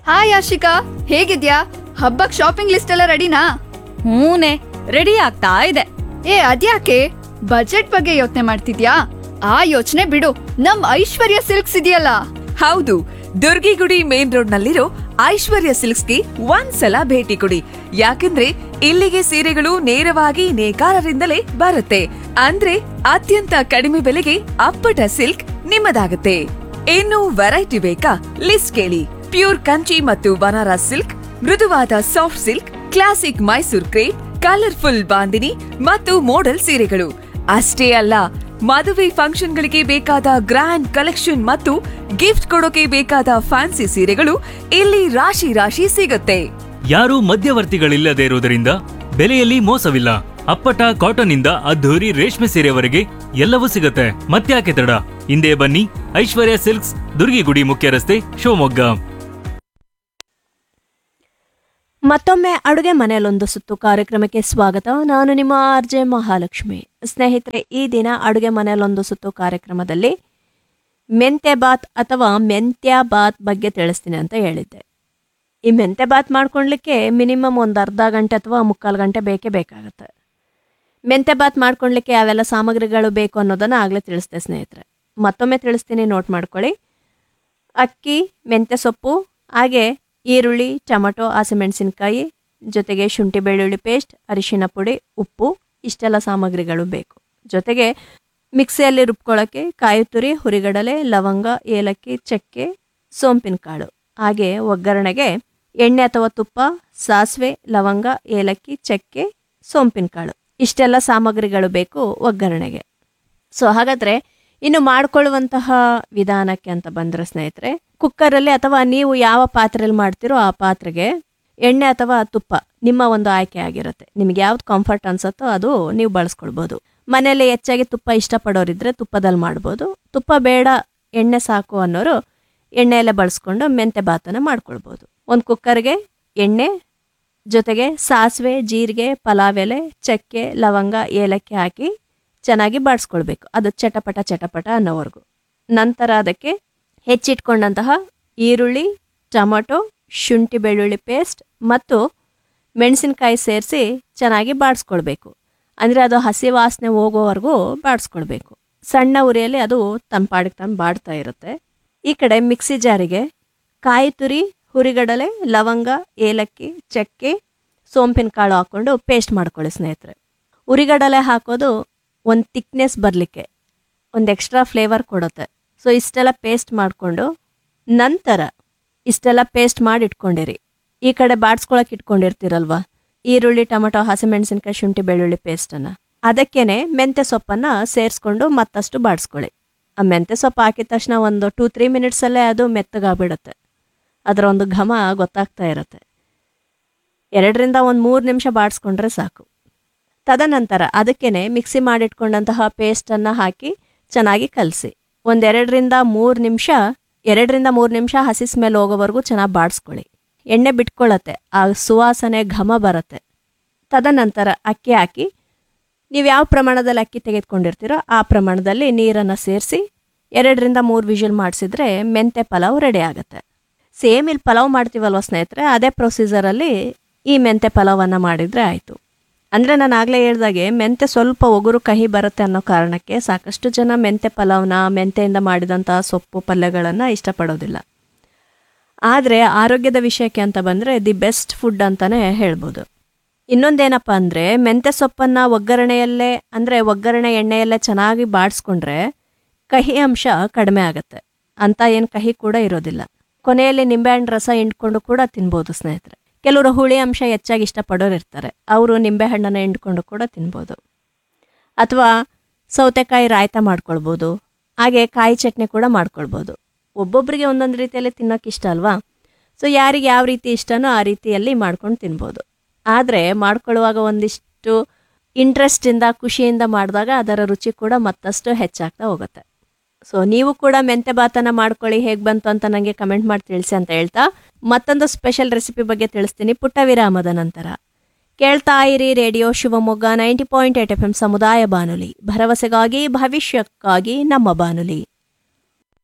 hi Ashika ಹೇಗಿದ್ಯಾ ಹಬ್ಬಕ್ shopping list ಎಲ್ಲ ರೆಡಿನಾ ಹೂನೆ ರೆಡಿ ಆಗ್ತಾ ಇದೆ ಏ ಅದ್ಯಾಕೆ ಬಜೆಟ್ ಬಗ್ಗೆ ಯೋಚನೆ ಮಾಡ್ತಿದ್ಯಾ ಆ ಯೋಚನೆ ಬಿಡು ನಮ್ ಐಶ್ವರ್ಯ ಸಿಲ್ಕ್ಸ್ ಇದೆಯಲ್ಲ ಹೌದು ದುರ್ಗಿಗುಡಿ ಮೇನ್ ರೋಡ್ ನಲ್ಲಿರೋ ಐಶ್ವರ್ಯ ಸಿಲ್ಕ್ಸ್ಗೆ ಒಂದ್ಸಲ ಭೇಟಿ ಕೊಡಿ ಯಾಕಂದ್ರೆ ಇಲ್ಲಿಗೆ ಸೀರೆಗಳು ನೇರವಾಗಿ ನೇಕಾರರಿಂದಲೇ ಬರುತ್ತೆ ಅಂದ್ರೆ ಅತ್ಯಂತ ಕಡಿಮೆ ಬೆಲೆಗೆ ಅಪ್ಪಟ ಸಿಲ್ಕ್ ನಿಮ್ಮದಾಗುತ್ತೆ ಇನ್ನು ವೆರೈಟಿ ಬೇಕಾ ಲಿಸ್ಟ್ ಕೇಳಿ ಪ್ಯೂರ್ ಕಂಚಿ ಮತ್ತು ಬನಾರಸ್ ಸಿಲ್ಕ್ ಮೃದುವಾದ soft silk classic Mysore crepe colourful bandhani ಮತ್ತು ಮೋಡಲ್ ಸೀರೆಗಳು ಅಷ್ಟೇ ಅಲ್ಲ ಮದುವೆ ಫಂಕ್ಷನ್ಗಳಿಗೆ ಬೇಕಾದ ಗ್ರ್ಯಾಂಡ್ ಕಲೆಕ್ಷನ್ ಮತ್ತು ಗಿಫ್ಟ್ ಕೊಡೋಕೆ ಬೇಕಾದ ಫ್ಯಾನ್ಸಿ ಸೀರೆಗಳು ಇಲ್ಲಿ ರಾಶಿ ರಾಶಿ ಸಿಗುತ್ತೆ ಯಾರೂ ಮಧ್ಯವರ್ತಿಗಳಿಲ್ಲದೆ ಇರುವುದರಿಂದ ಬೆಲೆಯಲ್ಲಿ ಮೋಸವಿಲ್ಲ ಅಪ್ಪಟ ಕಾಟನ್ ಇಂದ ಅದ್ಧೂರಿ ರೇಷ್ಮೆ ಸೀರೆವರೆಗೆ ಎಲ್ಲವೂ ಸಿಗುತ್ತೆ ಮತ್ತ್ಯಾಕೆ ತಡ ಹಿಂದೆ ಬನ್ನಿ ಐಶ್ವರ್ಯ ಸಿಲ್ಕ್ಸ್ ದುರ್ಗಿಗುಡಿ ಮುಖ್ಯ ರಸ್ತೆ ಶಿವಮೊಗ್ಗ ಮತ್ತೊಮ್ಮೆ ಅಡುಗೆ ಮನೆಯಲ್ಲೊಂದು ಸುತ್ತು ಕಾರ್ಯಕ್ರಮಕ್ಕೆ ಸ್ವಾಗತ ನಾನು ನಿಮ್ಮ ಆರ್ ಜೆ ಮಹಾಲಕ್ಷ್ಮಿ ಸ್ನೇಹಿತರೆ ಈ ದಿನ ಅಡುಗೆ ಮನೆಯಲ್ಲೊಂದು ಸುತ್ತು ಕಾರ್ಯಕ್ರಮದಲ್ಲಿ ಮೆಂತ್ಯ ಬಾತ್ ಅಥವಾ ಮೆಂತ್ಯ ಬಾತ್ ಬಗ್ಗೆ ತಿಳಿಸ್ತೀನಿ ಅಂತ ಹೇಳಿದ್ದೆ ಈ ಮೆಂತ್ಯ ಬಾತ್ ಮಾಡ್ಕೊಳ್ಲಿಕ್ಕೆ ಮಿನಿಮಮ್ ಒಂದು ಅರ್ಧ ಗಂಟೆ ಅಥವಾ ಮುಕ್ಕಾಲು ಗಂಟೆ ಬೇಕೇ ಬೇಕಾಗುತ್ತೆ ಮೆಂತ್ಯ ಬಾತ್ ಮಾಡ್ಕೊಳ್ಲಿಕ್ಕೆ ಯಾವೆಲ್ಲ ಸಾಮಗ್ರಿಗಳು ಬೇಕು ಅನ್ನೋದನ್ನು ಆಗಲೇ ತಿಳಿಸ್ದೆ ಸ್ನೇಹಿತರೆ ಮತ್ತೊಮ್ಮೆ ತಿಳಿಸ್ತೀನಿ ನೋಟ್ ಮಾಡ್ಕೊಳ್ಳಿ ಅಕ್ಕಿ ಮೆಂತ್ಯ ಸೊಪ್ಪು ಹಾಗೆ ಈರುಳ್ಳಿ ಟೊಮಟೊ ಹಸಿಮೆಣಸಿನ್ಕಾಯಿ ಜೊತೆಗೆ ಶುಂಠಿ ಬೆಳ್ಳುಳ್ಳಿ ಪೇಸ್ಟ್ ಅರಿಶಿನ ಪುಡಿ ಉಪ್ಪು ಇಷ್ಟೆಲ್ಲ ಸಾಮಗ್ರಿಗಳು ಬೇಕು ಜೊತೆಗೆ ಮಿಕ್ಸಿಯಲ್ಲಿ ರುಬ್ಕೊಳ್ಳೋಕ್ಕೆ ಕಾಯಿ ತುರಿ ಹುರಿಗಡಲೆ ಲವಂಗ ಏಲಕ್ಕಿ ಚಕ್ಕೆ ಸೋಂಪಿನ ಕಾಳು ಹಾಗೆ ಒಗ್ಗರಣೆಗೆ ಎಣ್ಣೆ ಅಥವಾ ತುಪ್ಪ ಸಾಸಿವೆ ಲವಂಗ ಏಲಕ್ಕಿ ಚಕ್ಕೆ ಸೋಂಪಿನ ಕಾಳು ಇಷ್ಟೆಲ್ಲ ಸಾಮಗ್ರಿಗಳು ಬೇಕು ಒಗ್ಗರಣೆಗೆ ಸೊ ಹಾಗಾದ್ರೆ ಇನ್ನು ಮಾಡ್ಕೊಳ್ಳುವಂತಹ ವಿಧಾನಕ್ಕೆ ಅಂತ ಬಂದ್ರೆ ಸ್ನೇಹಿತರೆ ಕುಕ್ಕರಲ್ಲಿ ಅಥವಾ ನೀವು ಯಾವ ಪಾತ್ರೆಯಲ್ಲಿ ಮಾಡ್ತೀರೋ ಆ ಪಾತ್ರೆಗೆ ಎಣ್ಣೆ ಅಥವಾ ತುಪ್ಪ ನಿಮ್ಮ ಒಂದು ಆಯ್ಕೆ ಆಗಿರುತ್ತೆ ನಿಮ್ಗೆ ಯಾವ್ದು ಕಂಫರ್ಟ್ ಅನ್ಸುತ್ತೋ ಅದು ನೀವು ಬಳಸ್ಕೊಳ್ಬೋದು ಮನೆಯಲ್ಲಿ ಹೆಚ್ಚಾಗಿ ತುಪ್ಪ ಇಷ್ಟಪಡೋರಿದ್ರೆ ತುಪ್ಪದಲ್ಲಿ ಮಾಡ್ಬೋದು ತುಪ್ಪ ಬೇಡ ಎಣ್ಣೆ ಸಾಕು ಅನ್ನೋರು ಎಣ್ಣೆಯಲ್ಲೇ ಬಳಸ್ಕೊಂಡು ಮೆಂತೆ ಬಾತನ್ನ ಮಾಡ್ಕೊಳ್ಬೋದು ಒಂದು ಕುಕ್ಕರ್ಗೆ ಎಣ್ಣೆ ಜೊತೆಗೆ ಸಾಸಿವೆ ಜೀರಿಗೆ ಪಲಾವ್ ಎಲೆ ಚಕ್ಕೆ ಲವಂಗ ಏಲಕ್ಕಿ ಹಾಕಿ ಚೆನ್ನಾಗಿ ಬಾಡಿಸ್ಕೊಳ್ಬೇಕು ಅದು ಚಟಪಟ ಚಟಪಟ ಅನ್ನೋವರೆಗೂ ನಂತರ ಅದಕ್ಕೆ ಹೆಚ್ಚಿಟ್ಕೊಂಡಂತಹ ಈರುಳ್ಳಿ ಟೊಮಟೊ ಶುಂಠಿ ಬೆಳ್ಳುಳ್ಳಿ ಪೇಸ್ಟ್ ಮತ್ತು ಮೆಣಸಿನ್ಕಾಯಿ ಸೇರಿಸಿ ಚೆನ್ನಾಗಿ ಬಾಡಿಸ್ಕೊಳ್ಬೇಕು ಅಂದರೆ ಅದು ಹಸಿ ವಾಸನೆ ಹೋಗೋವರೆಗೂ ಬಾಡಿಸ್ಕೊಳ್ಬೇಕು ಸಣ್ಣ ಉರಿಯಲ್ಲಿ ಅದು ತನ್ನ ಪಾಡಿಗೆ ತಾನು ಬಾಡ್ತಾ ಇರುತ್ತೆ ಈ ಕಡೆ ಮಿಕ್ಸಿ ಜಾರಿಗೆ ಕಾಯಿ ತುರಿ ಹುರಿಗಡಲೆ ಲವಂಗ ಏಲಕ್ಕಿ ಚಕ್ಕೆ ಸೋಂಪಿನ ಕಾಳು ಹಾಕ್ಕೊಂಡು ಪೇಸ್ಟ್ ಮಾಡ್ಕೊಳ್ಳಿ ಸ್ನೇಹಿತರೆ ಉರಿಗಡಲೆ ಹಾಕೋದು ಒಂದು ತಿಕ್ನೆಸ್ ಬರಲಿಕ್ಕೆ ಒಂದು ಎಕ್ಸ್ಟ್ರಾ ಫ್ಲೇವರ್ ಕೊಡುತ್ತೆ ಸೊ ಇಷ್ಟೆಲ್ಲ ಪೇಸ್ಟ್ ಮಾಡಿಕೊಂಡು ನಂತರ ಇಷ್ಟೆಲ್ಲ ಪೇಸ್ಟ್ ಮಾಡಿ ಇಟ್ಕೊಂಡಿರಿ ಈ ಕಡೆ ಬಾಡ್ಸ್ಕೊಳಕ್ಕೆ ಇಟ್ಕೊಂಡಿರ್ತೀರಲ್ವಾ ಈರುಳ್ಳಿ ಟೊಮಟೊ ಹಸಿಮೆಣಸಿನ್ಕಾಯಿ ಶುಂಠಿ ಬೆಳ್ಳುಳ್ಳಿ ಪೇಸ್ಟನ್ನು ಅದಕ್ಕೇನೆ ಮೆಂತ್ಯ ಸೊಪ್ಪನ್ನು ಸೇರಿಸ್ಕೊಂಡು ಮತ್ತಷ್ಟು ಬಾಡಿಸ್ಕೊಳ್ಳಿ ಆ ಮೆಂತ್ಯ ಸೊಪ್ಪು ಹಾಕಿದ ತಕ್ಷಣ ಒಂದು ಟೂ ತ್ರೀ ಮಿನಿಟ್ಸಲ್ಲೇ ಅದು ಮೆತ್ತಗಾಗ್ಬಿಡುತ್ತೆ ಅದರ ಒಂದು ಘಮ ಗೊತ್ತಾಗ್ತಾ ಇರುತ್ತೆ ಎರಡರಿಂದ ಒಂದು ಮೂರು ನಿಮಿಷ ಬಾಡಿಸ್ಕೊಂಡ್ರೆ ಸಾಕು ತದನಂತರ ಅದಕ್ಕೇನೆ ಮಿಕ್ಸಿ ಮಾಡಿಟ್ಕೊಂಡಂತಹ ಪೇಸ್ಟನ್ನು ಹಾಕಿ ಚೆನ್ನಾಗಿ ಕಲಸಿ ಒಂದೆರಡರಿಂದ ಮೂರು ನಿಮಿಷ ಎರಡರಿಂದ ಮೂರು ನಿಮಿಷ ಹಸಿ ಸ್ಮೆಲ್ ಹೋಗೋವರೆಗೂ ಚೆನ್ನಾಗಿ ಬಾಡಿಸ್ಕೊಳ್ಳಿ ಎಣ್ಣೆ ಬಿಟ್ಕೊಳ್ಳತ್ತೆ ಆ ಸುವಾಸನೆ ಘಮ ಬರುತ್ತೆ ತದನಂತರ ಅಕ್ಕಿ ಹಾಕಿ ನೀವು ಯಾವ ಪ್ರಮಾಣದಲ್ಲಿ ಅಕ್ಕಿ ತೆಗೆದುಕೊಂಡಿರ್ತೀರೋ ಆ ಪ್ರಮಾಣದಲ್ಲಿ ನೀರನ್ನು ಸೇರಿಸಿ ಎರಡರಿಂದ ಮೂರು ವಿಷಲ್ ಮಾಡಿಸಿದ್ರೆ ಮೆಂತೆ ಪಲಾವ್ ರೆಡಿ ಆಗುತ್ತೆ ಸೇಮ್ ಇಲ್ಲಿ ಪಲಾವ್ ಮಾಡ್ತೀವಲ್ವ ಸ್ನೇಹಿತರೆ ಅದೇ ಪ್ರೊಸೀಜರಲ್ಲಿ ಈ ಮೆಂತೆ ಪಲಾವನ್ನು ಮಾಡಿದರೆ ಆಯಿತು ಅಂದರೆ ನಾನು ಆಗಲೇ ಹೇಳ್ದಾಗೆ ಮೆಂತೆ ಸ್ವಲ್ಪ ಒಗುರು ಕಹಿ ಬರುತ್ತೆ ಅನ್ನೋ ಕಾರಣಕ್ಕೆ ಸಾಕಷ್ಟು ಜನ ಮೆಂತೆ ಪಲಾವ್ನ ಮೆಂತೆಯಿಂದ ಮಾಡಿದಂಥ ಸೊಪ್ಪು ಪಲ್ಯಗಳನ್ನು ಇಷ್ಟಪಡೋದಿಲ್ಲ ಆದರೆ ಆರೋಗ್ಯದ ವಿಷಯಕ್ಕೆ ಅಂತ ಬಂದರೆ ದಿ ಬೆಸ್ಟ್ ಫುಡ್ ಅಂತಲೇ ಹೇಳ್ಬೋದು ಇನ್ನೊಂದೇನಪ್ಪ ಅಂದರೆ ಮೆಂತ್ಯ ಸೊಪ್ಪನ್ನು ಒಗ್ಗರಣೆಯಲ್ಲೇ ಅಂದರೆ ಒಗ್ಗರಣೆ ಎಣ್ಣೆಯಲ್ಲೇ ಚೆನ್ನಾಗಿ ಬಾಡಿಸ್ಕೊಂಡ್ರೆ ಕಹಿ ಅಂಶ ಕಡಿಮೆ ಆಗುತ್ತೆ ಅಂತ ಏನು ಕಹಿ ಕೂಡ ಇರೋದಿಲ್ಲ ಕೊನೆಯಲ್ಲಿ ನಿಂಬೆಹಣ್ಣು ರಸ ಹಿಂಡ್ಕೊಂಡು ಕೂಡ ತಿನ್ಬೋದು ಸ್ನೇಹಿತರೆ ಕೆಲವರು ಹುಳಿ ಅಂಶ ಹೆಚ್ಚಾಗಿ ಇಷ್ಟಪಡೋರು ಇರ್ತಾರೆ ಅವರು ನಿಂಬೆಹಣ್ಣನ್ನು ಹಿಂಡ್ಕೊಂಡು ಕೂಡ ತಿನ್ಬೋದು ಅಥವಾ ಸೌತೆಕಾಯಿ ರಾಯ್ತ ಮಾಡ್ಕೊಳ್ಬೋದು ಹಾಗೆ ಕಾಯಿ ಚಟ್ನಿ ಕೂಡ ಮಾಡ್ಕೊಳ್ಬೋದು ಒಬ್ಬೊಬ್ಬರಿಗೆ ಒಂದೊಂದು ರೀತಿಯಲ್ಲಿ ತಿನ್ನೋಕೆ ಇಷ್ಟ ಅಲ್ವಾ ಸೊ ಯಾರಿಗೆ ಯಾವ ರೀತಿ ಇಷ್ಟನೋ ಆ ರೀತಿಯಲ್ಲಿ ಮಾಡ್ಕೊಂಡು ತಿನ್ಬೋದು ಆದರೆ ಮಾಡ್ಕೊಳ್ಳುವಾಗ ಒಂದಿಷ್ಟು ಇಂಟ್ರೆಸ್ಟಿಂದ ಖುಷಿಯಿಂದ ಮಾಡಿದಾಗ ಅದರ ರುಚಿ ಕೂಡ ಮತ್ತಷ್ಟು ಹೆಚ್ಚಾಗ್ತಾ ಹೋಗುತ್ತೆ ಸೊ ನೀವು ಕೂಡ ಮೆಂತೆ ಬಾತನ ಮಾಡ್ಕೊಳ್ಳಿ ಹೇಗೆ ಬಂತು ಅಂತ ನನಗೆ ಕಮೆಂಟ್ ಮಾಡಿ ತಿಳಿಸಿ ಅಂತ ಹೇಳ್ತಾ ಮತ್ತೊಂದು ಸ್ಪೆಷಲ್ ರೆಸಿಪಿ ಬಗ್ಗೆ ತಿಳಿಸ್ತೀನಿ ಪುಟ್ಟ ವಿರಾಮದ ನಂತರ ಕೇಳ್ತಾ ಇರಿ radio Shivamogga ninety point eight F M ಸಮುದಾಯ ಬಾನುಲಿ ಭರವಸೆಗಾಗಿ ಭವಿಷ್ಯಕ್ಕಾಗಿ ನಮ್ಮ ಬಾನುಲಿ